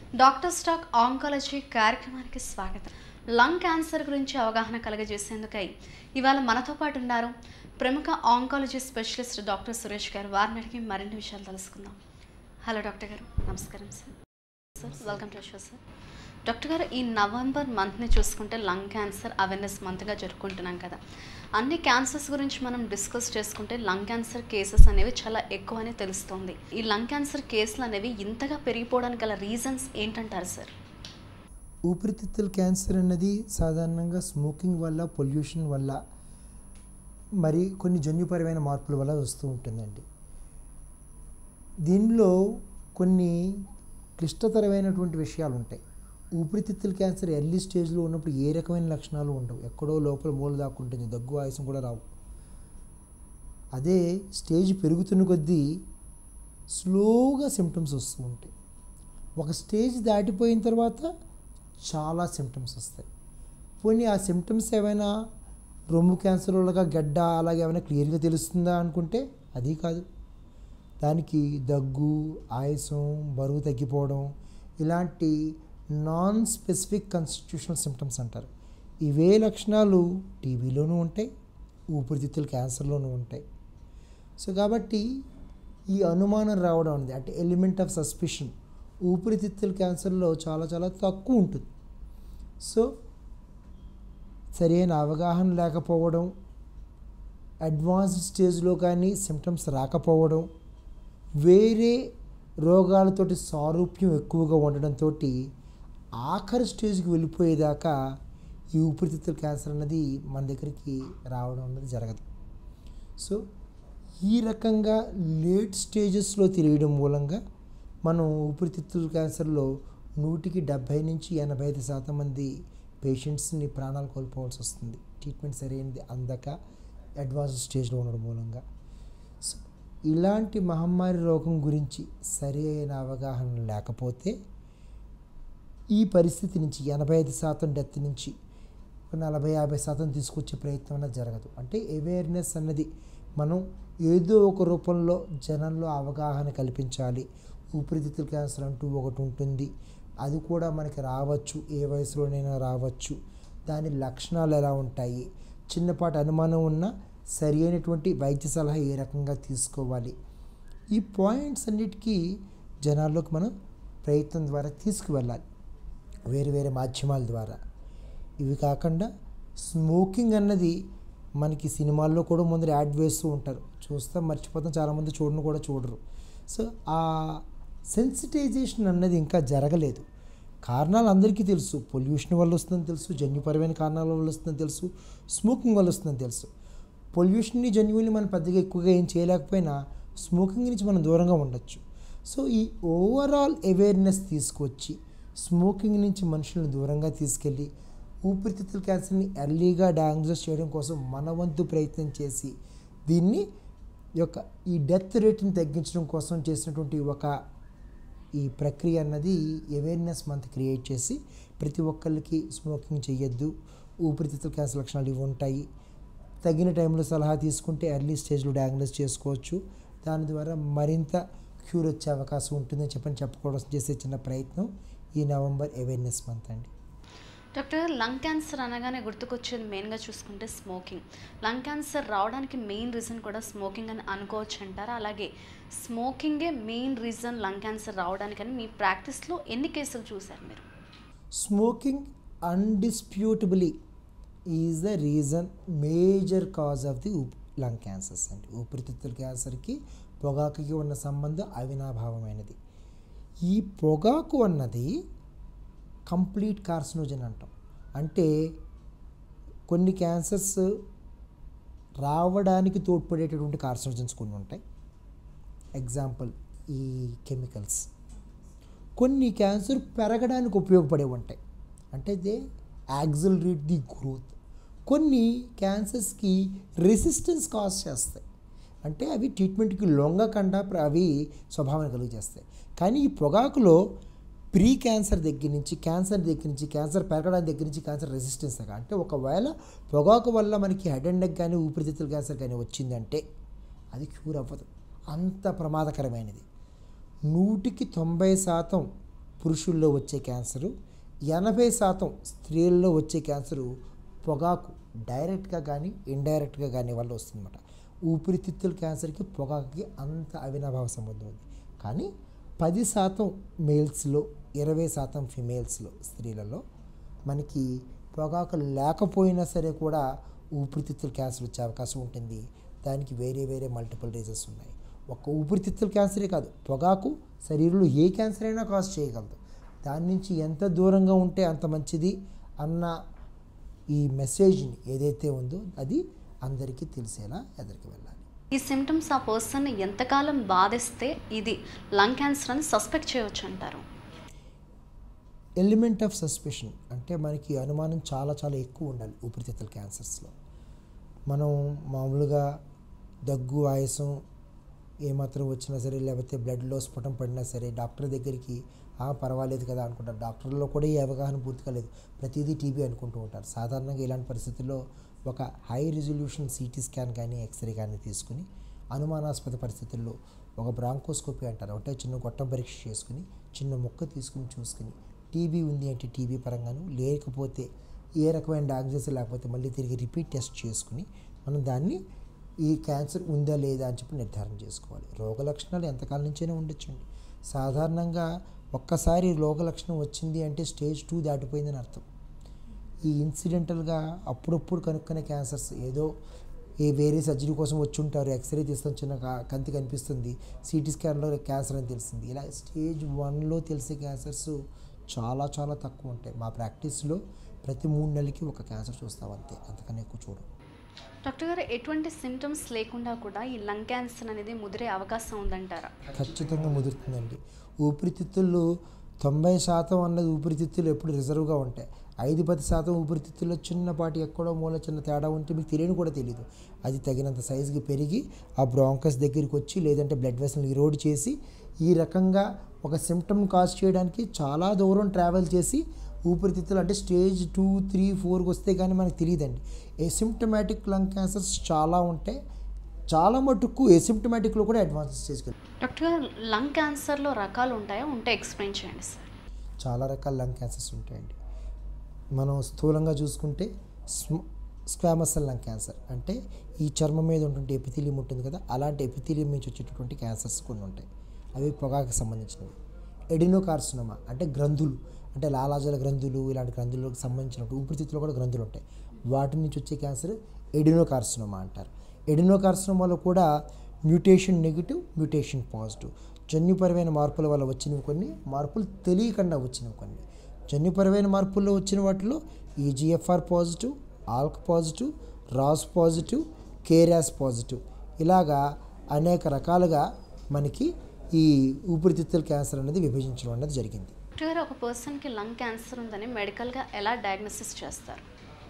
doctor stock oncology కార్యక్రమానికి స్వాగతం lung cancer గురించి అవగాహన కలగజేసేందుకై ఇవాళ మనతో పాటు ఉన్నారు ప్రముఖ ఆంకాలజీ స్పెషలిస్ట్ డాక్టర్ సురేష్ గారు వారిని అడిగి మరిన్ని విషయాలు తెలుసుకుందాం హలో డాక్టర్ గారు నమస్కారం sir sir welcome to show sir doctor గారు ఈ నవంబర్ మంత్ని చూసుకుంటే లంగ్ క్యాన్సర్ అవేర్నెస్ మంత్గా జరుపుకుంటున్నాం కదా అన్ని క్యాన్సర్స్ గురించి మనం డిస్కస్ చేసుకుంటే లంగ్ క్యాన్సర్ కేసెస్ అనేవి చాలా ఎక్కువ అని తెలుస్తోంది ఈ లంగ్ క్యాన్సర్ కేసులు అనేవి ఇంతగా పెరిగిపోవడానికి గల రీజన్స్ ఏంటంటారు సార్ ఊపిరితిత్తుల క్యాన్సర్ అన్నది సాధారణంగా స్మోకింగ్ వల్ల పొల్యూషన్ వల్ల మరి కొన్ని జన్యుపరమైన మార్పుల వల్ల వస్తూ ఉంటుందండి దీనిలో కొన్ని క్లిష్టతరమైనటువంటి విషయాలు ఉంటాయి ఊపిరితిత్తుల క్యాన్సర్ ఎర్లీ స్టేజ్లో ఉన్నప్పుడు ఏ రకమైన లక్షణాలు ఉండవు ఎక్కడో లోపల మూల దాక్కుంటుంది దగ్గు ఆయాసం కూడా రావు అదే స్టేజ్ పెరుగుతున్న కొద్దీ స్లోగా సిమ్టమ్స్ వస్తూ ఉంటాయి ఒక స్టేజ్ దాటిపోయిన తర్వాత చాలా సిమ్టమ్స్ వస్తాయి పోనీ ఆ సిమ్టమ్స్ ఏమైనా రొమ్ము క్యాన్సర్ వాళ్ళగా గడ్డ అలాగే ఏమైనా క్లియర్గా తెలుస్తుందా అనుకుంటే అది కాదు దానికి దగ్గు ఆయాసం బరువు తగ్గిపోవడం ఇలాంటి నాన్ స్పెసిఫిక్ కాన్స్టిట్యూషనల్ సిమ్టమ్స్ అంటారు ఇవే లక్షణాలు టీబీలోనూ ఉంటాయి ఊపిరితిత్తుల క్యాన్సర్లోనూ ఉంటాయి సో కాబట్టి ఈ అనుమానం రావడం అనేది అంటే ఎలిమెంట్ ఆఫ్ సస్పిషన్ ఊపిరితిత్తుల క్యాన్సర్లో చాలా చాలా తక్కువ ఉంటుంది సో సరైన అవగాహన లేకపోవడం అడ్వాన్స్డ్ స్టేజ్లో కానీ సిమ్టమ్స్ రాకపోవడం వేరే రోగాలతోటి సారూప్యం ఎక్కువగా ఉండడంతో ఆఖరి స్టేజ్కి వెళ్ళిపోయేదాకా ఈ ఊపిరితిత్తుల క్యాన్సర్ అన్నది మన దగ్గరికి రావడం అన్నది జరగదు సో ఈ రకంగా లేట్ స్టేజెస్లో తెలియడం మూలంగా మనం ఊపిరితిత్తుల క్యాన్సర్లో నూటికి డెబ్భై నుంచి ఎనభై ఐదు శాతం మంది పేషెంట్స్ని ప్రాణాలు కోల్పోవాల్సి వస్తుంది ట్రీట్మెంట్ సరైనది అందక అడ్వాన్స్ స్టేజ్లో ఉండడం మూలంగా సో ఇలాంటి మహమ్మారి రోగం గురించి సరి అయిన అవగాహన లేకపోతే ఈ పరిస్థితి నుంచి ఎనభై ఐదు శాతం డెత్ నుంచి ఒక నలభై యాభై శాతం తీసుకొచ్చే ప్రయత్నం అన్నది జరగదు అంటే అవేర్నెస్ అన్నది మనం ఏదో ఒక రూపంలో జనంలో అవగాహన కల్పించాలి ఊపిరితిత్తుల క్యాన్సర్ అంటూ ఒకటి ఉంటుంది అది కూడా మనకి రావచ్చు ఏ వయసులోనైనా రావచ్చు దాని లక్షణాలు ఎలా ఉంటాయి చిన్నపాటి అనుమానం ఉన్నా సరి అయినటువంటి వైద్య సలహా ఏ రకంగా తీసుకోవాలి ఈ పాయింట్స్ అన్నిటికీ జనాల్లోకి మనం ప్రయత్నం ద్వారా తీసుకువెళ్ళాలి వేరు వేరే మాధ్యమాల ద్వారా ఇవి కాకుండా స్మోకింగ్ అన్నది మనకి సినిమాల్లో కూడా ముందర యాడ్ వేస్తూ ఉంటారు చూస్తాం మర్చిపోతాం చాలామంది చూడను కూడా చూడరు సో ఆ సెన్సిటైజేషన్ అన్నది ఇంకా జరగలేదు కారణాలు అందరికీ తెలుసు పొల్యూషన్ వల్ల వస్తుందని తెలుసు జన్యుపరమైన కారణాల వల్ల వస్తుందని తెలుసు స్మోకింగ్ వల్ల వస్తుందని తెలుసు పొల్యూషన్ని జన్యువుని మనం పెద్దగా ఎక్కువగా ఏం చేయలేకపోయినా స్మోకింగ్ నుంచి మనం దూరంగా ఉండొచ్చు సో ఈ ఓవరాల్ అవేర్నెస్ తీసుకొచ్చి స్మోకింగ్ నుంచి మనుషులను దూరంగా తీసుకెళ్ళి ఊపిరితిత్తుల క్యాన్సర్ని ఎర్లీగా డయాగ్నోస్ చేయడం కోసం మన వంతు ప్రయత్నం చేసి దీన్ని యొక్క ఈ డెత్ రేట్ని తగ్గించడం కోసం చేసినటువంటి ఒక ఈ ప్రక్రియ అన్నది అవేర్నెస్ మంత్ క్రియేట్ చేసి ప్రతి ఒక్కరికి స్మోకింగ్ చేయొద్దు ఊపిరితిత్తుల క్యాన్సర్ లక్షణాలు ఇవి ఉంటాయి తగిన టైంలో సలహా తీసుకుంటే ఎర్లీ స్టేజ్లో డయాగ్నోస్ చేసుకోవచ్చు దాని ద్వారా మరింత క్యూర్ వచ్చే అవకాశం ఉంటుందని చెప్పని చెప్పుకోవడం చేసే చిన్న ప్రయత్నం ఈ నవంబర్ అవేర్నెస్ మంత్ అండి డాక్టర్ లంగ్ క్యాన్సర్ అనగానే గుర్తుకొచ్చేది మెయిన్గా చూసుకుంటే స్మోకింగ్ లంగ్ క్యాన్సర్ రావడానికి మెయిన్ రీజన్ కూడా స్మోకింగ్ అని అనుకోవచ్చు అంటారా అలాగే స్మోకింగే మెయిన్ రీజన్ లంగ్ క్యాన్సర్ రావడానికని మీ ప్రాక్టీస్లో ఎన్ని కేసులు చూశారు మీరు smoking undisputably is the reason major cause of the lung cancers అండి ఊపిరితిత్తుల క్యాన్సర్కి పొగాకుకి ఉన్న సంబంధం అవినాభావమైనది ఈ పొగాకు అన్నది కంప్లీట్ కార్సినోజన్ అంటాం అంటే కొన్ని క్యాన్సర్స్ రావడానికి తోడ్పడేటటువంటి కార్సినోజన్స్ కొన్ని ఉంటాయి ఎగ్జాంపుల్ ఈ కెమికల్స్ కొన్ని క్యాన్సర్ పెరగడానికి ఉపయోగపడేవి ఉంటాయి అంటే దే యాక్సిలరేట్ ది గ్రోత్ కొన్ని క్యాన్సర్స్కి రెసిస్టెన్స్ కాజ్ చేస్తాయి అంటే అవి ట్రీట్మెంట్కి లొంగకుండా ప్ర- అవి స్వభావం కలుగజేస్తాయి కానీ ఈ పొగాకులో ప్రీ క్యాన్సర్ దగ్గర నుంచి క్యాన్సర్ దగ్గర నుంచి క్యాన్సర్ పెరగడానికి దగ్గర నుంచి క్యాన్సర్ రెసిస్టెన్స్ దాకా అంటే ఒకవేళ పొగాకు వల్ల మనకి హెడ్ అండ్ నెక్ కానీ ఊపిరితిత్తుల క్యాన్సర్ కానీ వచ్చిందంటే అది క్యూర్ అవ్వదు అంత ప్రమాదకరమైనది నూటికి తొంభై శాతం పురుషుల్లో వచ్చే క్యాన్సరు ఎనభై శాతం స్త్రీల్లో వచ్చే క్యాన్సరు పొగాకు డైరెక్ట్గా కానీ ఇండైరెక్ట్గా కానీ వల్ల వస్తుందన్నమాట ఊపిరితిత్తుల క్యాన్సర్కి పొగాకుకి అంత అవినాభావ సంబంధం ఉంది కానీ పది శాతం మేల్స్లో ఇరవై శాతం ఫిమేల్స్లో స్త్రీలలో మనకి పొగాకు లేకపోయినా సరే కూడా ఊపిరితిత్తుల క్యాన్సర్ వచ్చే అవకాశం ఉంటుంది దానికి వేరే వేరే మల్టిపుల్ రీజన్స్ ఉన్నాయి ఒక్క ఊపిరితిత్తుల క్యాన్సరే కాదు పొగాకు శరీరంలో ఏ క్యాన్సర్ అయినా కాజ్ చేయగలదు దాని నుంచి ఎంత దూరంగా ఉంటే అంత మంచిది అన్న ఈ మెసేజ్ని ఏదైతే ఉందో అది అందరికీ తెలిసేలా ఎదురికి వెళ్ళాలి ఈ సిమ్టమ్స్ ఆ పర్సన్ ఎంతకాలం బాధిస్తే ఇది లంగ్ క్యాన్సర్ అని సస్పెక్ట్ చేయవచ్చు అంటారు ఎలిమెంట్ ఆఫ్ సస్పెషన్ అంటే మనకి అనుమానం చాలా చాలా ఎక్కువ ఉండాలి ఊపిరితిత్తుల క్యాన్సర్స్లో మనం మామూలుగా దగ్గు ఆయాసం ఏమాత్రం వచ్చినా సరే లేకపోతే బ్లడ్లో స్ఫుటం పడినా సరే డాక్టర్ దగ్గరికి "ఆ, పర్వాలేదు కదా అనుకుంటారు డాక్టర్లో కూడా ఈ అవగాహన పూర్తిగా లేదు ప్రతిదీ టీబీ అనుకుంటూ ఉంటారు సాధారణంగా ఇలాంటి పరిస్థితుల్లో ఒక హై రిజల్యూషన్ సిటీ స్కాన్ కానీ ఎక్స్రే కానీ తీసుకుని అనుమానాస్పద పరిస్థితుల్లో ఒక బ్రాంకోస్కోపీ అంటారు అంటే చిన్న గొట్టం పరీక్ష చేసుకుని చిన్న ముక్క తీసుకుని చూసుకుని టీబీ ఉంది అంటే టీబీ పరంగాను లేకపోతే ఏ రకమైన డయాగ్నోసిస్ లేకపోతే మళ్ళీ తిరిగి రిపీట్ టెస్ట్ చేసుకుని మనం దాన్ని ఈ క్యాన్సర్ ఉందా లేదా అని చెప్పి నిర్ధారణ చేసుకోవాలి రోగ లక్షణాలు ఎంతకాలం నుంచైనా ఉండొచ్చండి సాధారణంగా ఒక్కసారి రోగ లక్షణం వచ్చింది అంటే స్టేజ్ టూ దాటిపోయిందని అర్థం ఈ ఇన్సిడెంటల్గా అప్పుడప్పుడు కనుక్కునే క్యాన్సర్స్ ఏదో ఏ వేరే సర్జరీ కోసం వచ్చి ఉంటారు ఎక్స్రే తీస్తాం చిన్న కా- కంతి కనిపిస్తుంది సిటీ స్కాన్లో క్యాన్సర్ అని తెలిసింది ఇలా స్టేజ్ వన్లో తెలిసే క్యాన్సర్స్ చాలా చాలా తక్కువ ఉంటాయి మా ప్రాక్టీస్లో ప్రతి మూడు నెలలకి ఒక క్యాన్సర్ చూస్తాం అంతే అంతకన్నా ఎక్కువ చూడం డాక్టర్ గారు ఎటువంటి సిమ్టమ్స్ లేకుండా కూడా ఈ లంగ్ క్యాన్సర్ అనేది ముదిరే అవకాశం ఉందంటారా ఖచ్చితంగా ముదురుతుందండి ఊపిరితిత్తులు తొంభై శాతం అన్నది ఊపిరితిత్తులు ఎప్పుడు రిజర్వ్గా ఉంటాయి ఐదు పది శాతం ఊపిరితిత్తుల్లో చిన్నపాటి ఎక్కడో మూల చిన్న తేడా ఉంటే మీకు తెలియని కూడా తెలియదు అది తగినంత సైజుకి పెరిగి ఆ బ్రాంకస్ దగ్గరికి వచ్చి లేదంటే బ్లడ్ వెసల్ ఇరోడ్ చేసి ఈ రకంగా ఒక సిమ్టమ్ కాజ్ చేయడానికి చాలా దూరం ట్రావెల్ చేసి ఊపిరితిత్తులు అంటే స్టేజ్ టూ త్రీ ఫోర్కి వస్తే కానీ మనకు తెలియదండి ఎసిమ్టమాటిక్ లంగ్ క్యాన్సర్స్ చాలా ఉంటాయి చాలా మటుకు ఎసిమ్టమాటిక్లో కూడా అడ్వాన్స్ స్టేజ్కి డాక్టర్ గారు లంగ్ క్యాన్సర్లో రకాలు ఉంటాయా ఉంటే ఎక్స్ప్లెయిన్ చేయండి సార్ చాలా రకాల లంగ్ క్యాన్సర్స్ ఉంటాయండి మనం స్థూలంగా చూసుకుంటే స్క్వామస్ సెల్ లంగ్ క్యాన్సర్ అంటే ఈ చర్మం మీద ఉంటుంటే ఎపిథీలియం ఉంటుంది కదా అలాంటి ఎపిథీలియం నుంచి వచ్చేటటువంటి క్యాన్సర్స్ కొన్ని ఉంటాయి అవి పొగాకు సంబంధించినవి ఎడినోకార్సినోమా అంటే గ్రంథులు అంటే లాలాజల గ్రంథులు ఇలాంటి గ్రంథులకు సంబంధించినట్టు ఊపిరితిత్తులో కూడా గ్రంథులు ఉంటాయి వాటి నుంచి వచ్చే క్యాన్సర్ ఎడినోకార్సినోమా అంటారు ఎడినోకార్సినోమాలో కూడా మ్యూటేషన్ నెగిటివ్ మ్యూటేషన్ పాజిటివ్ జన్యుపరమైన మార్పుల వల్ల వచ్చినవి కొన్ని మార్పులు తెలియకుండా వచ్చినవి కొన్ని జన్యుపరమైన మార్పుల్లో వచ్చిన వాటిలో EGFR positive ALK positive RAS positive KRAS positive ఇలాగా అనేక రకాలుగా మనకి ఈ ఊపిరితిత్తుల క్యాన్సర్ అనేది విభజించడం అనేది జరిగింది డాక్టర్ గారు ఒక పర్సన్కి లంగ్ క్యాన్సర్ ఉందని మెడికల్గా ఎలా డయాగ్నోసిస్ చేస్తారు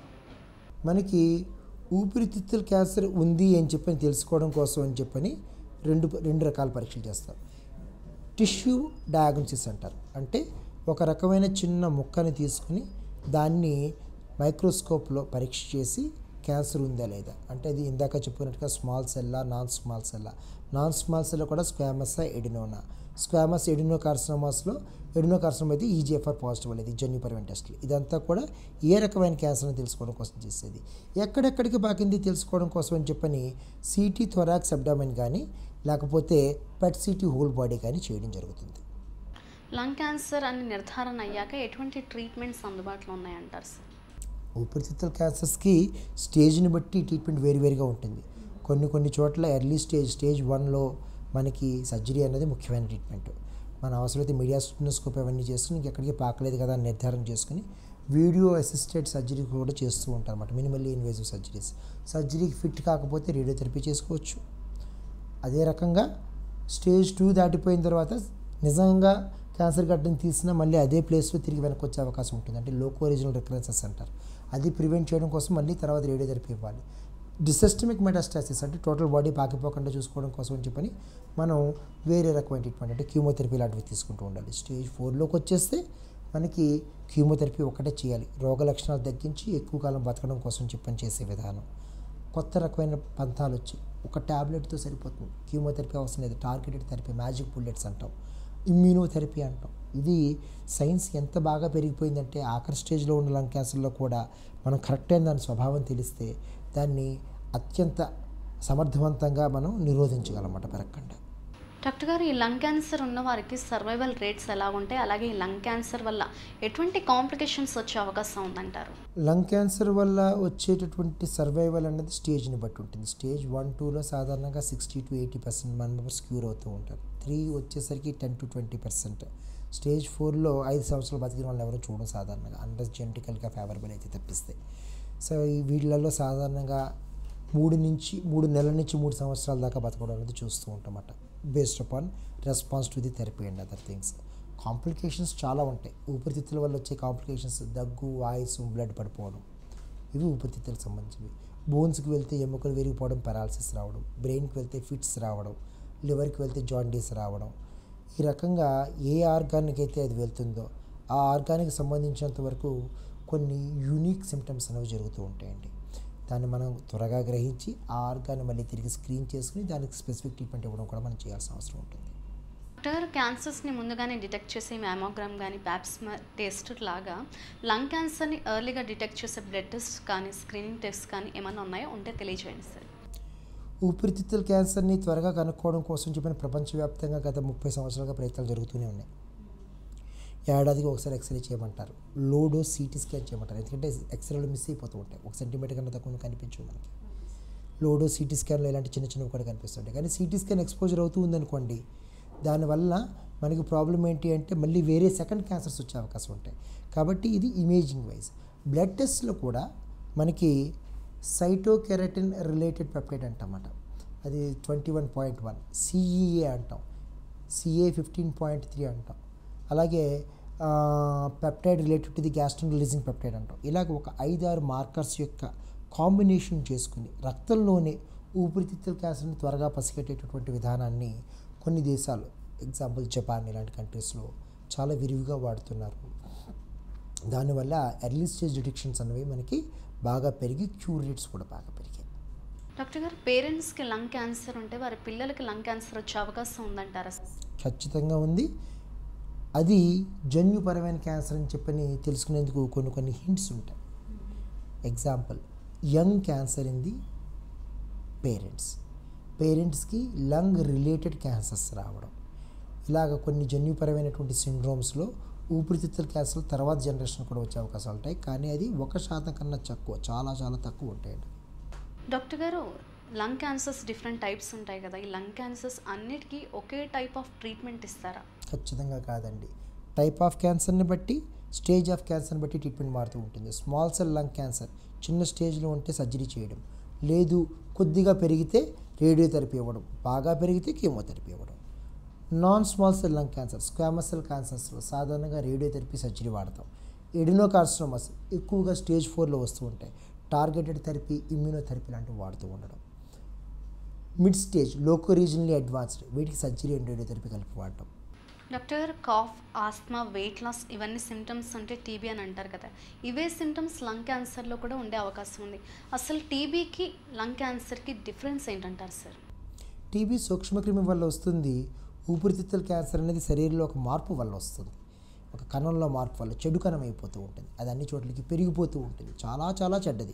మనకి ఊపిరితిత్తుల క్యాన్సర్ ఉంది అని చెప్పని తెలుసుకోవడం కోసం అని చెప్పని రెండు రెండు రకాల పరీక్షలు చేస్తారు టిష్యూ డయాగ్నోసిస్ అంటారు అంటే ఒక రకమైన చిన్న ముక్కని తీసుకుని దాన్ని మైక్రోస్కోప్లో పరీక్ష చేసి క్యాన్సర్ ఉందా లేదా అంటే అది ఇందాక చెప్పినట్టుగా స్మాల్ సెల్లా నాన్ స్మాల్ సెల్లా నాన్ స్మాల్ సెల్ కూడా స్క్వామసా ఎడినోనా స్క్వామస్ ఎడినో కార్సినోమాస్లో ఎడినో కార్సినోమా అయితే ఈజీఎఫ్ఆర్ పాజిటివ్ అనేది జన్యుపరమైన టెస్ట్లు ఇదంతా కూడా ఏ రకమైన క్యాన్సర్ అని తెలుసుకోవడం కోసం చేసేది ఎక్కడెక్కడికి పాకింది తెలుసుకోవడం కోసం అని చెప్పని సిటీ థొరాక్స్ అబ్డామిన్ కానీ లేకపోతే పెట్ సిటీ హోల్ బాడీ కానీ చేయడం జరుగుతుంది లంగ్ క్యాన్సర్ అని నిర్ధారణ అయ్యాక ఎటువంటి ట్రీట్మెంట్స్ అందుబాటులో ఉన్నాయంటారు సార్ ఊపిరితిత్తుల క్యాన్సర్స్కి స్టేజ్ని బట్టి ట్రీట్మెంట్ వేరువేరుగా ఉంటుంది కొన్ని కొన్ని చోట్ల ఎర్లీ స్టేజ్ స్టేజ్ వన్లో మనకి సర్జరీ అనేది ముఖ్యమైన ట్రీట్మెంట్ మన అవసరమైతే మీడియా స్టెనోస్కోప్ అవన్నీ చేసుకుని ఇంకెక్కడికి పాకలేదు కదా అని నిర్ధారణ చేసుకుని వీడియో అసిస్టెడ్ సర్జరీ కూడా చేస్తూ ఉంటారు అనమాట మినిమల్లీ ఇన్వేజివ్ సర్జరీస్ సర్జరీకి ఫిట్ కాకపోతే రేడియోథెరపీ చేసుకోవచ్చు అదే రకంగా స్టేజ్ టూ దాటిపోయిన తర్వాత నిజంగా క్యాన్సర్ గడ్డని తీసినా మళ్ళీ అదే ప్లేస్లో తిరిగి వెనక్కి వచ్చే అవకాశం ఉంటుంది అంటే లోకో రీజనల్ రికరెన్సెస్ అంటారు అది ప్రివెంట్ చేయడం కోసం మళ్ళీ తర్వాత రేడియోథెరపీ ఇవ్వాలి డిసెస్టమిక్ మెటాస్టాసిస్ అంటే టోటల్ బాడీ పాకిపోకుండా చూసుకోవడం కోసం అని చెప్పని మనం వేరే రకమైన ట్రీట్మెంట్ అంటే కీమోథెరపీ లాంటివి తీసుకుంటూ ఉండాలి స్టేజ్ ఫోర్లోకి వచ్చేస్తే మనకి కీమోథెరపీ ఒకటే చేయాలి రోగ లక్షణాలు తగ్గించి ఎక్కువ కాలం బతకడం కోసం చెప్పని చేసే విధానం కొత్త రకమైన పంథాలు వచ్చి ఒక ట్యాబ్లెట్తో సరిపోతుంది కీమోథెరపీ అవసరం లేదు టార్గెటెడ్ థెరపీ మ్యాజిక్ బుల్లెట్స్ అంటాం ఇమ్యూనోథెరపీ అంటాం ఇది సైన్స్ ఎంత బాగా పెరిగిపోయిందంటే ఆఖరి స్టేజ్లో ఉన్న లంగ్ క్యాన్సర్లో కూడా మనం కరెక్ట్ అయిన దాని స్వభావం తెలిస్తే దాన్ని అత్యంత సమర్థవంతంగా మనం నిరోధించగలమాట పెరగకుండా డాక్టర్ గారు ఈ లంగ్ క్యాన్సర్ ఉన్న వారికి సర్వైవల్ రేట్స్ ఎలా ఉంటాయి అలాగే ఈ లంగ్ క్యాన్సర్ వల్ల ఎటువంటి కాంప్లికేషన్స్ వచ్చే అవకాశం ఉందంటారు లంగ్ క్యాన్సర్ వల్ల వచ్చేటటువంటి సర్వైవల్ అనేది స్టేజ్ని బట్టి ఉంటుంది స్టేజ్ వన్ టూలో సాధారణంగా sixty to eighty percent members cure అవుతూ ఉంటారు త్రీ వచ్చేసరికి ten to twenty percent stage ఫోర్లో ఐదు సంవత్సరాలు బతికిన వాళ్ళు ఎవరు చూడడం సాధారణంగా అండర్ జెనటికల్గా ఫేవరబుల్ అయితే తప్పిస్తే సో ఈ వీళ్ళల్లో సాధారణంగా మూడు నుంచి మూడు నెలల నుంచి మూడు సంవత్సరాల దాకా బతకడం అనేది చూస్తూ ఉంటామట based upon response to the therapy and other things complications చాలా ఉంటాయి ఊపిరితిత్తుల వల్ల వచ్చే కాంప్లికేషన్స్ దగ్గు వాయిస్ బ్లడ్ పడిపోవడం ఇవి ఊపిరితిత్తులకు సంబంధించినవి బోన్స్కి వెళ్తే ఎముకలు విరిగిపోవడం పెరాలసిస్ రావడం బ్రెయిన్కి వెళ్తే ఫిట్స్ రావడం లివర్కి వెళ్తే జాండీస్ రావడం ఈ రకంగా ఏ ఆర్గాన్కి అయితే అది వెళ్తుందో ఆ ఆర్గానికి సంబంధించినంత వరకు కొన్ని యూనిక్ సిమ్టమ్స్ అనేవి జరుగుతూ ఉంటాయండి దాన్ని మనం త్వరగా గ్రహించి ఆ ఆర్గాన్ని మళ్ళీ తిరిగి స్క్రీన్ చేసుకుని దానికి స్పెసిఫిక్ ట్రీట్మెంట్ ఇవ్వడం కూడా మనం చేయాల్సిన అవసరం ఉంటుంది డాక్టర్ గారు క్యాన్సర్స్ని ముందుగానే డిటెక్ట్ చేసే మ్యామోగ్రామ్ కానీ ప్యాప్స్మర్ టెస్ట్ లాగా లంగ్ క్యాన్సర్ని ఎర్లీగా డిటెక్ట్ చేసే బ్లడ్ టెస్ట్ కానీ స్క్రీనింగ్ టెస్ట్ కానీ ఏమైనా ఉన్నాయో ఉంటే తెలియజేయండి సార్ ఊపిరితిత్తుల క్యాన్సర్ని త్వరగా కనుక్కోవడం కోసం చెప్పిన ప్రపంచవ్యాప్తంగా గత ముప్పై సంవత్సరాలుగా ప్రయత్నాలు జరుగుతూనే ఉన్నాయి ఏడాదికి ఒకసారి ఎక్స్రే చేయమంటారు లో డోస్ సిటీ స్కాన్ చేయమంటారు ఎందుకంటే ఎక్స్రేలు మిస్ అయిపోతూ ఉంటాయి ఒక సెంటీమీటర్ కన్నా తక్కువ కనిపించవు మనకి లో డోస్ సిటీ స్కాన్లో ఇలాంటి చిన్న చిన్నవి కూడా కనిపిస్తుంటాయి కానీ సిటీ స్కాన్ ఎక్స్పోజర్ అవుతూ ఉందనుకోండి దానివల్ల మనకి ప్రాబ్లం ఏంటి అంటే మళ్ళీ వేరే సెకండ్ క్యాన్సర్స్ వచ్చే అవకాశం ఉంటాయి కాబట్టి ఇది ఇమేజింగ్ వైజ్ బ్లడ్ టెస్ట్లో కూడా మనకి సైటోకెరటిన్ రిలేటెడ్ పెప్టైడ్ అంటామట అది twenty one point one CEA అంటాం సిఏ ఫిఫ్టీన్ పాయింట్ త్రీ అంటాం అలాగే peptide related to the gastrin releasing peptide అంటాం ఇలాగ ఒక ఐదారు మార్కర్స్ యొక్క కాంబినేషన్ చేసుకుని రక్తంలోనే ఊపిరితిత్తుల క్యాన్సర్ని త్వరగా పసిగట్టేటటువంటి విధానాన్ని కొన్ని దేశాలు ఎగ్జాంపుల్ జపాన్ ఇలాంటి కంట్రీస్లో చాలా విరివిగా వాడుతున్నారు దానివల్ల ఎర్లీ స్టేజ్ డిటెక్షన్స్ అనేవి మనకి బాగా పెరిగి క్యూర్ రేట్స్ కూడా బాగా పెరిగాయి డాక్టర్ గారు పేరెంట్స్కి లంగ్ క్యాన్సర్ ఉంటే వారి పిల్లలకి లంగ్ క్యాన్సర్ వచ్చే అవకాశం ఉందంటారా ఖచ్చితంగా ఉంది అది జన్యుపరమైన క్యాన్సర్ అని చెప్పని తెలుసుకునేందుకు కొన్ని కొన్ని హింట్స్ ఉంటాయి example young cancer in the parents పేరెంట్స్కి లంగ్ రిలేటెడ్ క్యాన్సర్స్ రావడం ఇలాగ కొన్ని జన్యుపరమైనటువంటి సిండ్రోమ్స్లో ఊపిరితిత్తుల క్యాన్సర్ తర్వాత జనరేషన్ కూడా వచ్చే అవకాశాలు ఉంటాయి కానీ అది ఒక శాతం కన్నా తక్కువ చాలా చాలా తక్కువ ఉంటాయండి డాక్టర్ గారు లంగ్ క్యాన్సర్స్ డిఫరెంట్ టైప్స్ ఉంటాయి కదా ఈ లంగ్ క్యాన్సర్స్ అన్నిటికీ ఒకే టైప్ ఆఫ్ ట్రీట్మెంట్ ఇస్తారా ఖచ్చితంగా కాదండి టైప్ ఆఫ్ క్యాన్సర్ని బట్టి స్టేజ్ ఆఫ్ క్యాన్సర్ని బట్టి ట్రీట్మెంట్ మారుతూ ఉంటుంది స్మాల్ సెల్ లంగ్ క్యాన్సర్ చిన్న స్టేజ్లో ఉంటే సర్జరీ చేయడం లేదు కొద్దిగా పెరిగితే రేడియోథెరపీ ఇవ్వడం బాగా పెరిగితే కీమోథెరపీ ఇవ్వడం non small cell lung cancer squamous cell క్యాన్సర్స్లో సాధారణంగా రేడియోథెరపీ సర్జరీ వాడతాం ఎడినోకార్సినోమస్ ఎక్కువగా స్టేజ్ ఫోర్లో వస్తూ ఉంటాయి టార్గెటెడ్ థెరపీ ఇమ్యూనోథెరపీ లాంటివి వాడుతూ ఉండడం mid stage loco regionally advanced వీటికి సర్జరీ అండ్ రేడియోథెరపీ కలిపి వాడటం డాక్టర్ గారు కాఫ్ ఆస్మా వెయిట్ లాస్ ఇవన్నీ సిమ్టమ్స్ అంటే టీబీ అని అంటారు కదా ఇవే సిమ్టమ్స్ లంగ్ క్యాన్సర్లో కూడా ఉండే అవకాశం ఉంది అసలు టీబీకి లంగ్ క్యాన్సర్కి డిఫరెన్స్ ఏంటంటారు సార్ టీబీ సూక్ష్మక్రిమి వల్ల వస్తుంది ఊపిరితిత్తుల క్యాన్సర్ అనేది శరీరంలో ఒక మార్పు వల్ల వస్తుంది ఒక కణంలో మార్పు వల్ల చెడు కణం అయిపోతూ ఉంటుంది అది అన్ని చోట్లకి పెరిగిపోతూ ఉంటుంది చాలా చాలా చెడ్డది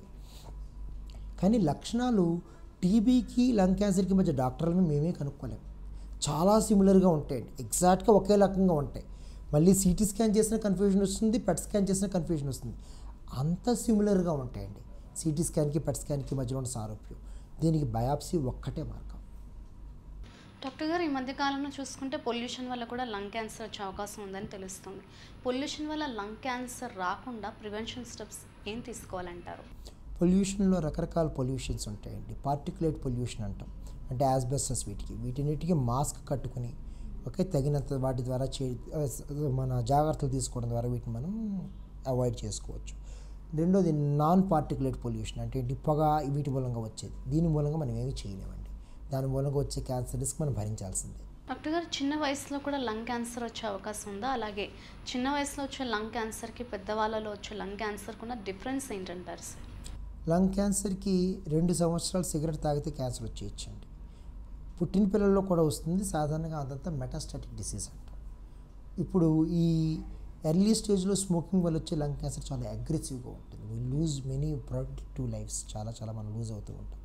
కానీ లక్షణాలు టీబీకి లంగ్ క్యాన్సర్కి మధ్య డాక్టర్లను మేమే కనుక్కోలేం చాలా సిమిలర్గా ఉంటాయండి ఎగ్జాక్ట్గా ఒకే రకంగా ఉంటాయి మళ్ళీ సిటీ స్కాన్ చేసిన కన్ఫ్యూజన్ వస్తుంది పెట్ స్కాన్ చేసిన కన్ఫ్యూజన్ వస్తుంది అంత సిమిలర్గా ఉంటాయండి సిటీ స్కాన్కి పెట్ స్కాన్కి మధ్యలో ఉన్న సారూప్యం దీనికి బయాప్సీ ఒక్కటే మార్గం డాక్టర్ గారు ఈ మధ్య కాలంలో చూసుకుంటే పొల్యూషన్ వల్ల కూడా లంగ్ క్యాన్సర్ వచ్చే అవకాశం ఉందని తెలుస్తుంది పొల్యూషన్ వల్ల లంగ్ క్యాన్సర్ రాకుండా ప్రివెన్షన్ స్టెప్స్ ఏం తీసుకోవాలంటారు పొల్యూషన్లో రకరకాల పొల్యూషన్స్ ఉంటాయండి పార్టికులేట్ పొల్యూషన్ అంటాం అంటే యాస్బెస్టస్ వీటికి వీటిన్నిటికీ మాస్క్ కట్టుకుని ఓకే తగినంత వాటి ద్వారా చే మన జాగ్రత్తలు తీసుకోవడం ద్వారా వీటిని మనం అవాయిడ్ చేసుకోవచ్చు రెండోది నాన్ పార్టికులేట్ పొల్యూషన్ అంటే ఏంటి పొగ వీటి మూలంగా వచ్చేది దీని మూలంగా మనం ఏమీ చేయలేమండి దాని మూలంగా వచ్చే క్యాన్సర్ రిస్క్ మనం భరించాల్సిందే డాక్టర్ గారు చిన్న వయసులో కూడా లంగ్ క్యాన్సర్ వచ్చే అవకాశం ఉందా అలాగే చిన్న వయసులో వచ్చే లంగ్ క్యాన్సర్కి పెద్దవాళ్ళలో వచ్చే లంగ్ క్యాన్సర్కి ఉన్న డిఫరెన్స్ ఏంటంటారు సార్ లంగ్ క్యాన్సర్కి రెండు సంవత్సరాలు సిగరెట్ తాగితే క్యాన్సర్ వచ్చేయచ్చండి పుట్టిన పిల్లల్లో కూడా వస్తుంది సాధారణంగా అదంతా మెటాస్టాటిక్ డిసీజ్ అంటాం ఇప్పుడు ఈ ఎర్లీ స్టేజ్లో స్మోకింగ్ వల్ల వచ్చే లంగ్ క్యాన్సర్ చాలా అగ్రెసివ్గా ఉంటుంది we lose many productive lives చాలా చాలా మనం లూజ్ అవుతూ ఉంటాం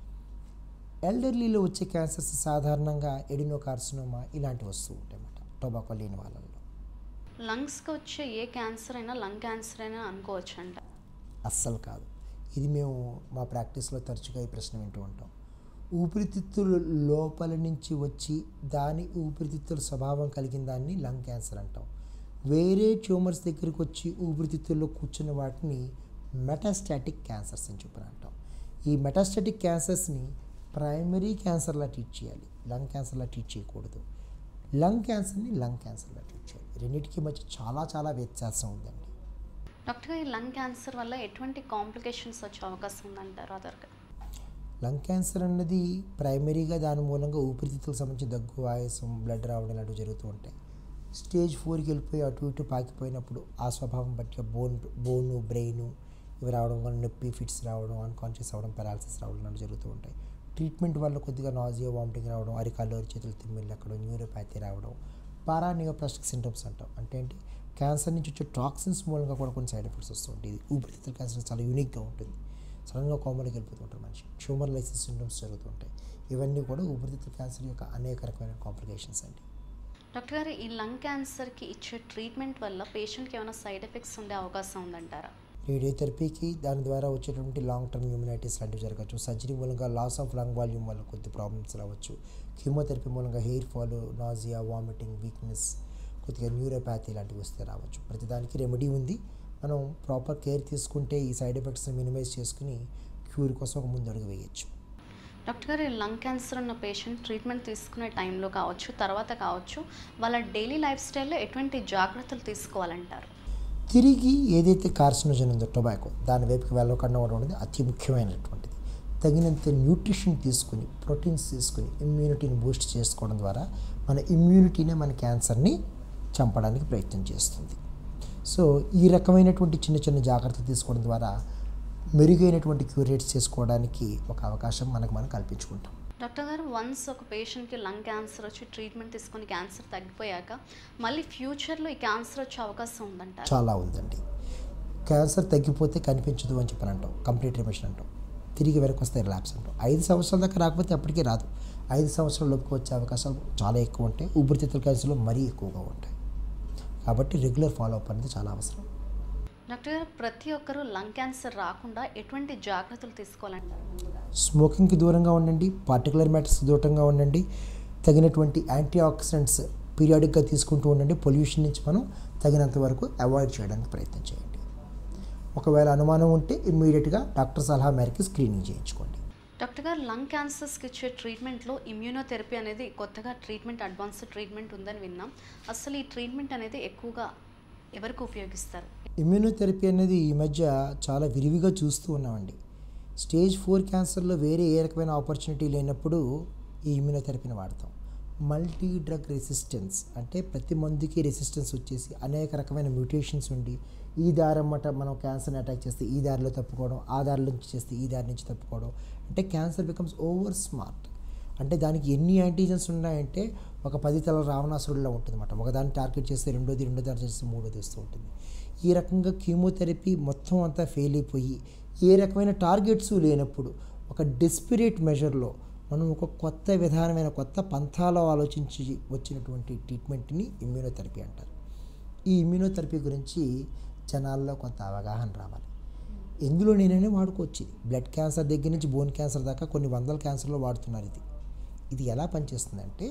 ఎల్డర్లీలో వచ్చే క్యాన్సర్స్ సాధారణంగా ఎడినోకార్సినోమా ఇలాంటివి వస్తూ ఉంటాయి అన్నమాట టొబాకో లేని వాళ్ళల్లో లంగ్స్కి వచ్చే ఏ క్యాన్సర్ అయినా లంగ్ క్యాన్సర్ అయినా అనుకోవచ్చు అంట అస్సలు కాదు ఇది మేము మా ప్రాక్టీస్లో తరచుగా ఈ ప్రశ్న వింటూ ఉంటాం ఊపిరితిత్తుల లోపల నుంచి వచ్చి దాని ఊపిరితిత్తుల స్వభావం కలిగిన దాన్ని లంగ్ క్యాన్సర్ అంటాం వేరే ట్యూమర్స్ దగ్గరికి వచ్చి ఊపిరితిత్తుల్లో కూర్చున్న వాటిని మెటాస్టాటిక్ క్యాన్సర్స్ అని చెప్పని అంటాం ఈ మెటాస్టాటిక్ క్యాన్సర్స్ని ప్రైమరీ క్యాన్సర్లా ట్రీట్ చేయాలి లంగ్ క్యాన్సర్లా ట్రీట్ చేయకూడదు లంగ్ క్యాన్సర్ని లంగ్ క్యాన్సర్లా ట్రీట్ చేయాలి రెండింటికి మధ్య చాలా చాలా వ్యత్యాసం ఉందండి డాక్టర్ గారు ఈ లంగ్ క్యాన్సర్ వల్ల ఎటువంటి కాంప్లికేషన్స్ వచ్చే అవకాశం ఉందంటారు అదర్గా లంగ్ క్యాన్సర్ అన్నది ప్రైమరీగా దాని మూలంగా ఊపిరితిత్తులకు సంబంధించి దగ్గు ఆయాసం బ్లడ్ రావడం ఇలాంటివి జరుగుతూ ఉంటాయి స్టేజ్ ఫోర్కి వెళ్ళిపోయి అటు ఇటు పాకిపోయినప్పుడు ఆ స్వభావం బట్టి బోన్ బోను బ్రెయిన్ ఇవి రావడం వల్ల నొప్పి ఫిట్స్ రావడం అన్కాన్షియస్ అవ్వడం పెరాలసిస్ రావడం లాంటివి జరుగుతూ ఉంటాయి ట్రీట్మెంట్ వల్ల కొద్దిగా నాజియా వామిటింగ్ రావడం అరికాళ్ళు చేతులు తిమ్మిళ్ళు ఎక్కడం న్యూరోపాథీ రావడం పారానియోప్లాస్టిక్ సింటమ్స్ అంటాం అంటే ఏంటి క్యాన్సర్ నుంచి వచ్చే టాక్సిన్స్ మూలంగా కూడా కొన్ని సైడ్ ఎఫెక్ట్స్ వస్తూ ఉంటాయి ఇది ఊపిరితిత్తుల క్యాన్సర్ చాలా యూనిక్గా ఉంటుంది సడన్గా కామన్కి వెళ్ళిపోతుంటారు మనిషి ట్యూమర్ లైసిస్ సింటమ్స్ జరుగుతుంటాయి ఇవన్నీ కూడా ఊపిరితిత్తుల క్యాన్సర్ యొక్క అనేక రకమైన కాంప్లికేషన్స్ అండి డాక్టర్ గారు ఈ లంగ్ క్యాన్సర్కి ఇచ్చే ట్రీట్మెంట్ వల్ల పేషెంట్కి ఏమైనా సైడ్ ఎఫెక్ట్స్ ఉండే అవకాశం ఉందంటారా రేడియోథెరపీకి దాని ద్వారా వచ్చేటువంటి లాంగ్ టర్మ్ ఇమ్యూనైటిస్ లాంటివి జరగచ్చు సర్జరీ మూలంగా లాస్ ఆఫ్ లంగ్ వాల్యూమ్ వల్ల కొద్ది ప్రాబ్లమ్స్ రావచ్చు కీమోథెరపీ మూలంగా hair fall nausea vomiting weakness కొద్దిగా న్యూరోపాథీ లాంటివి వస్తే రావచ్చు ప్రతిదానికి రెమెడీ ఉంది మనం ప్రాపర్ కేర్ తీసుకుంటే ఈ సైడ్ ఎఫెక్ట్స్ని మినిమైజ్ చేసుకుని క్యూర్ కోసం ఒక ముందు అడుగు వేయచ్చు డాక్టర్ గారు ఈ లంగ్ క్యాన్సర్ ఉన్న పేషెంట్ ట్రీట్మెంట్ తీసుకునే టైంలో కావచ్చు తర్వాత కావచ్చు వాళ్ళ డైలీ లైఫ్ స్టైల్లో ఎటువంటి జాగ్రత్తలు తీసుకోవాలంటారు తిరిగి ఏదైతే కార్సినోజన్ ఉందో టొబాకో దాని వైపుకి వెళ్ళకుండా ఉండడం అనేది అతి ముఖ్యమైనటువంటిది తగినంత న్యూట్రిషన్ తీసుకుని ప్రోటీన్స్ తీసుకుని ఇమ్యూనిటీని బూస్ట్ చేసుకోవడం ద్వారా మన ఇమ్యూనిటీనే మన క్యాన్సర్ని చంపడానికి ప్రయత్నం చేస్తుంది సో ఈ రకమైనటువంటి చిన్న చిన్న జాగ్రత్తలు తీసుకోవడం ద్వారా మెరుగైనటువంటి క్యూర్ రేట్స్ చేసుకోవడానికి ఒక అవకాశం మనకు మనం కల్పించుకుంటాం డాక్టర్ గారు వన్స్ ఒక పేషెంట్కి లంగ్ క్యాన్సర్ వచ్చి ట్రీట్మెంట్ తీసుకొని క్యాన్సర్ తగ్గిపోయాక మళ్ళీ ఫ్యూచర్లో ఈ క్యాన్సర్ వచ్చే అవకాశం ఉందంటారు చాలా ఉందండి క్యాన్సర్ తగ్గిపోతే కనిపించదు అని చెప్పని అంటాం కంప్లీట్ రిమిషన్ అంటాం తిరిగి వెనక్కి వస్తే రిలాప్స్ అంటాం ఐదు సంవత్సరాల దాకా రాకపోతే అప్పటికే రాదు ఐదు సంవత్సరాల లోపుకి వచ్చే అవకాశాలు చాలా ఎక్కువ ఉంటాయి ఊపిరితిత్తుల క్యాన్సర్లో మరీ ఎక్కువగా ఉంటాయి కాబట్టి రెగ్యులర్ ఫాలో అప్ అనేది చాలా అవసరం డాక్టర్ గారు ప్రతి ఒక్కరూ లంగ్ క్యాన్సర్ రాకుండా ఎటువంటి జాగ్రత్తలు తీసుకోవాలంటారు స్మోకింగ్కి దూరంగా ఉండండి పార్టికులర్ మ్యాటర్స్కి దూరంగా ఉండండి తగినటువంటి యాంటీ ఆక్సిడెంట్స్ పీరియాడిక్గా తీసుకుంటూ ఉండండి పొల్యూషన్ నుంచి మనం తగినంత వరకు అవాయిడ్ చేయడానికి ప్రయత్నం చేయండి ఒకవేళ అనుమానం ఉంటే ఇమ్మీడియట్గా డాక్టర్ సలహా మేరకు స్క్రీనింగ్ చేయించుకోండి డాక్టర్ గారు లంగ్ క్యాన్సర్స్కి ఇచ్చే ట్రీట్మెంట్లో ఇమ్యూనోథెరపీ అనేది కొత్తగా ట్రీట్మెంట్ అడ్వాన్స్డ్ ట్రీట్మెంట్ ఉందని విన్నాం అసలు ఈ ట్రీట్మెంట్ అనేది ఎక్కువగా ఎవరికి ఉపయోగిస్తారు ఇమ్యూనోథెరపీ అనేది ఈ మధ్య చాలా విరివిగా చూస్తూ ఉన్నామండి స్టేజ్ ఫోర్ క్యాన్సర్లో వేరే ఏ రకమైన ఆపర్చునిటీ లేనప్పుడు ఈ ఇమ్యూనోథెరపీని వాడతాం మల్టీ డ్రగ్ రెసిస్టెన్స్ అంటే ప్రతి మందుకి రెసిస్టెన్స్ వచ్చేసి అనేక రకమైన మ్యూటేషన్స్ ఉండి ఈ దారి అమ్మట మనం క్యాన్సర్ని అటాక్ చేస్తే ఈ దారిలో తప్పుకోవడం ఆ దారి నుంచి చేస్తే ఈ దారి నుంచి తప్పుకోవడం అంటే క్యాన్సర్ బికమ్స్ ఓవర్ స్మార్ట్ అంటే దానికి ఎన్ని యాంటీజెన్స్ ఉన్నాయంటే ఒక పది తల రావణాసురుడిలో ఉంటుంది అనమాట ఒకదాన్ని టార్గెట్ చేస్తే రెండోది రెండో దారి చేస్తే మూడోది వస్తూ ఉంటుంది ఈ రకంగా కీమోథెరపీ మొత్తం అంతా ఫెయిల్ అయిపోయి ఏ రకమైన టార్గెట్స్ లేనప్పుడు ఒక డెస్పిరేట్ మెజర్లో మనం ఒక కొత్త విధానమైన కొత్త పంథాలో ఆలోచించి వచ్చినటువంటి ట్రీట్మెంట్ని ఇమ్యూనోథెరపీ అంటారు ఈ ఇమ్యూనోథెరపీ గురించి జనాల్లో కొంత అవగాహన రావాలి ఎందులో నేనైనా వాడుకోవచ్చు ఇది బ్లడ్ క్యాన్సర్ దగ్గర నుంచి బోన్ క్యాన్సర్ దాకా కొన్ని వందల క్యాన్సర్లో వాడుతున్నారు ఇది ఇది ఎలా పనిచేస్తుందంటే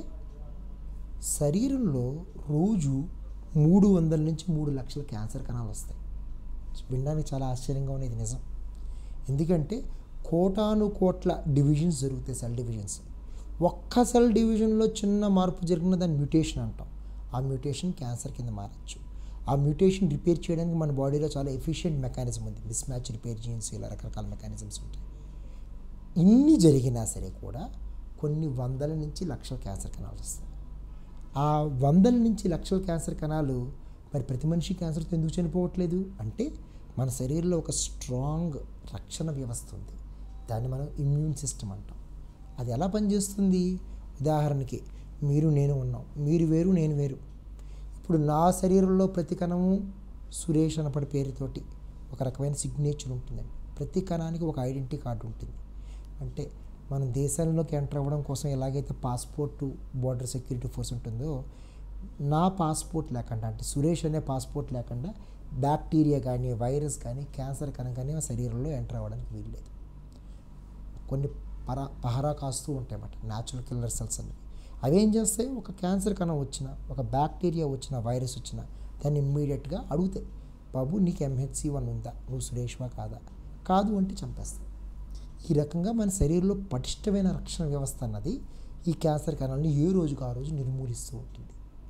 శరీరంలో రోజు మూడు వందల నుంచి మూడు లక్షల క్యాన్సర్ కణాలు వస్తాయి వినడానికి చాలా ఆశ్చర్యంగా ఉంది ఇది నిజం ఎందుకంటే కోటాను కోట్ల డివిజన్స్ జరుగుతాయి సెల్ డివిజన్స్ ఒక్క సెల్ డివిజన్లో చిన్న మార్పు జరిగిన దాన్ని మ్యూటేషన్ అంటాం ఆ మ్యూటేషన్ క్యాన్సర్ కింద మారచ్చు ఆ మ్యూటేషన్ రిపేర్ చేయడానికి మన బాడీలో చాలా ఎఫిషియెంట్ మెకానిజం ఉంది మిస్ మ్యాచ్ రిపేర్ జీన్స్ ఇలా రకరకాల మెకానిజమ్స్ ఉంటాయి ఇన్ని జరిగినా సరే కూడా కొన్ని వందల నుంచి లక్షల క్యాన్సర్ కణాలు వస్తాయి ఆ వందల నుంచి లక్షల క్యాన్సర్ కణాలు మరి ప్రతి మనిషి క్యాన్సర్తో ఎందుకు చనిపోవట్లేదు అంటే మన శరీరంలో ఒక స్ట్రాంగ్ రక్షణ వ్యవస్థ ఉంది దాన్ని మనం ఇమ్యూన్ సిస్టమ్ అంటాం అది ఎలా పనిచేస్తుంది ఉదాహరణకి మీరు నేను ఉన్నాం మీరు వేరు నేను వేరు ఇప్పుడు నా శరీరంలో ప్రతి కణము సురేష్ అనపడి పేరుతోటి ఒక రకమైన సిగ్నేచర్ ఉంటుందండి ప్రతి కణానికి ఒక ఐడెంటిటీ కార్డు ఉంటుంది అంటే మనం దేశాల్లోకి ఎంటర్ అవ్వడం కోసం ఎలాగైతే పాస్పోర్ట్ బార్డర్ సెక్యూరిటీ ఫోర్స్ ఉంటుందో నా పాస్పోర్ట్ లేకుండా అంటే సురేష్ అనే పాస్పోర్ట్ లేకుండా బ్యాక్టీరియా కానీ వైరస్ కానీ క్యాన్సర్ కనుక కానీ ఆ శరీరంలో ఎంటర్ అవ్వడానికి వీల్లేదు కొన్ని పర పహరా కాస్తూ ఉంటాయి అన్నమాట న్యాచురల్ కిల్లర్ సెల్స్ అనేవి అవి ఏం చేస్తాయి ఒక క్యాన్సర్ కణం వచ్చిన ఒక బ్యాక్టీరియా వచ్చిన వైరస్ వచ్చిన దాన్ని ఇమ్మీడియట్గా అడుగుతాయి బాబు నీకు ఎంహెచ్సి వన్ ఉందా నువ్వు సురేష్వా కాదా కాదు అంటే చంపేస్తాయి ఈ రకంగా మన శరీరంలో పటిష్టమైన రక్షణ వ్యవస్థ అన్నది ఈ క్యాన్సర్ కణాలను ఏ రోజుకు ఆ రోజు నిర్మూలిస్తూ ఉంటుంది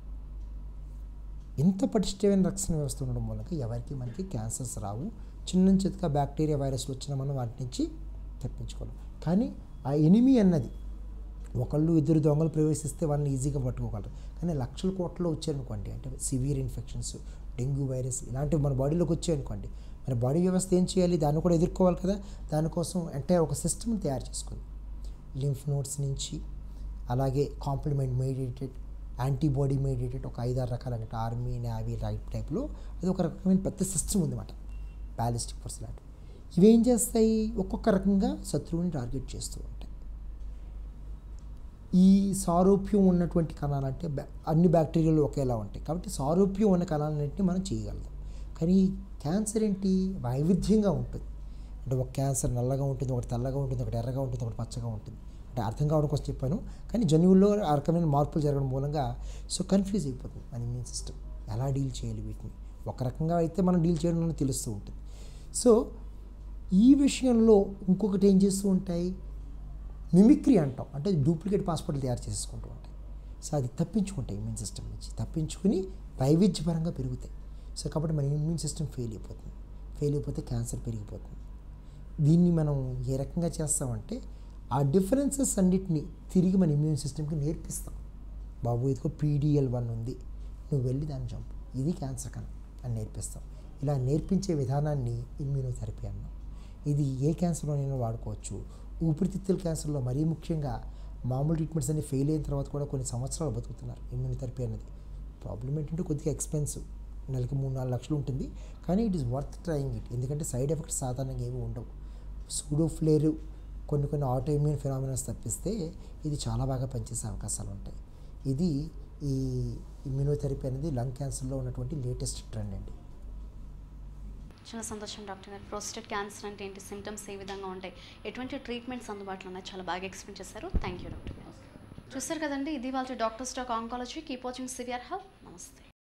ఇంత పటిష్టమైన రక్షణ వ్యవస్థ ఉండడం మూలంగా ఎవరికి మనకి క్యాన్సర్స్ రావు చిన్న చితక బ్యాక్టీరియా వైరస్లు వచ్చినా మనం వాటి నుంచి తప్పించుకోలేం కానీ ఆ ఎనిమి అన్నది ఒకళ్ళు ఇద్దరు దొంగలు ప్రవేశిస్తే వాళ్ళని ఈజీగా పట్టుకోగలరు కానీ లక్షల కోట్లలో వచ్చారనుకోండి అంటే సివియర్ ఇన్ఫెక్షన్స్ డెంగ్యూ వైరస్ ఇలాంటివి మన బాడీలోకి వచ్చాయనుకోండి మన బాడీ వ్యవస్థ ఏం చేయాలి దాన్ని కూడా ఎదుర్కోవాలి కదా దానికోసం ఎంటైర్ ఒక సిస్టమ్ తయారు చేసుకుంది లింఫ్ నోట్స్ నుంచి అలాగే కాంప్లిమెంట్ మెడిటేటెడ్ యాంటీబాడీ మెడిటేటెడ్ ఒక ఐదారు రకాల అంటే ఆర్మీ నేవీ రైట్ టైప్లో అది ఒక రకమైన పెద్ద సిస్టమ్ ఉందన్నమాట బ్యాలిస్టిక్ ఫోర్స్ లాంటివి ఇవేం చేస్తాయి ఒక్కొక్క రకంగా శత్రువుని టార్గెట్ చేస్తూ ఉంటాయి ఈ సారూప్యం ఉన్నటువంటి కణాలు అంటే బ్యా- అన్ని బ్యాక్టీరియాలు ఒకేలా ఉంటాయి కాబట్టి సారూప్యం ఉన్న కణాలన్నింటినీ మనం చేయగలుగుతాం కానీ క్యాన్సర్ ఏంటి వైవిధ్యంగా ఉంటుంది అంటే ఒక క్యాన్సర్ నల్లగా ఉంటుంది ఒకటి తెల్లగా ఉంటుంది ఒకటి ఎర్రగా ఉంటుంది ఒకటి పచ్చగా ఉంటుంది అంటే అర్థం కావడం కోసం చెప్పాను కానీ జన్యువుల్లో ఆ రకమైన మార్పులు జరగడం మూలంగా సో కన్ఫ్యూజ్ అయిపోతుంది మన ఇమ్యూన్ సిస్టమ్ ఎలా డీల్ చేయాలి వీటిని ఒక రకంగా అయితే మనం డీల్ చేయడం అనేది తెలుస్తూ ఉంటుంది సో ఈ విషయంలో ఇంకొకటి ఏం చేస్తూ ఉంటాయి మిమిక్రీ అంటాం అంటే డూప్లికేట్ పాస్పోర్ట్లు తయారు చేసుకుంటూ ఉంటాయి సో అది తప్పించుకుంటాయి ఇమ్యూన్ సిస్టమ్ నుంచి తప్పించుకుని వైవిధ్యపరంగా పెరుగుతాయి సో కాబట్టి మన ఇమ్యూన్ సిస్టమ్ ఫెయిల్ అయిపోతుంది ఫెయిల్ అయిపోతే క్యాన్సర్ పెరిగిపోతుంది దీన్ని మనం ఏ రకంగా చేస్తామంటే ఆ డిఫరెన్సెస్ అన్నిటిని తిరిగి మన ఇమ్యూన్ సిస్టమ్కి నేర్పిస్తాం బాబు ఇదిగో పీడిఎల్ వన్ ఉంది నువ్వు వెళ్ళి దాన్ని చంపు ఇది క్యాన్సర్ కణం అని నేర్పిస్తాం ఇలా నేర్పించే విధానాన్ని ఇమ్యూనోథెరపీ అన్నాం ఇది ఏ క్యాన్సర్లోనైనా వాడుకోవచ్చు ఊపిరితిత్తుల క్యాన్సర్లో మరీ ముఖ్యంగా మామూలు ట్రీట్మెంట్స్ అన్ని ఫెయిల్ అయిన తర్వాత కూడా కొన్ని సంవత్సరాలు బతుకుతున్నారు ఇమ్యూనోథెరపీ అనేది ప్రాబ్లం ఏంటంటే కొద్దిగా ఎక్స్పెన్సివ్ నెలకి మూడు నాలుగు లక్షలు ఉంటుంది కానీ it is worth trying it ఎందుకంటే సైడ్ ఎఫెక్ట్స్ సాధారణంగా ఏమీ ఉండవు సూడోఫ్లేరు కొన్ని కొన్ని ఆటో ఇమ్యూన్ ఫినామినాస్ తప్పిస్తే ఇది చాలా బాగా పనిచేసే అవకాశాలు ఉంటాయి ఇది ఈ ఇమ్యూనోథెరపీ అనేది లంగ్ క్యాన్సర్లో ఉన్నటువంటి లేటెస్ట్ ట్రెండ్ అండి చాలా సంతోషం డాక్టర్ గారు ప్రోస్టేట్ క్యాన్సర్ అంటే ఏంటి సిమ్టమ్స్ ఏ విధంగా ఉంటాయి ఎటువంటి ట్రీట్మెంట్స్ అందుబాటులో ఉన్నాయి చాలా బాగా ఎక్స్ప్లెయిన్ చేశారు థ్యాంక్ యూ డాక్టర్ గారు చూస్తారు కదండి ఇది వాళ్ళ doctor stock oncology keep watching severe health నమస్తే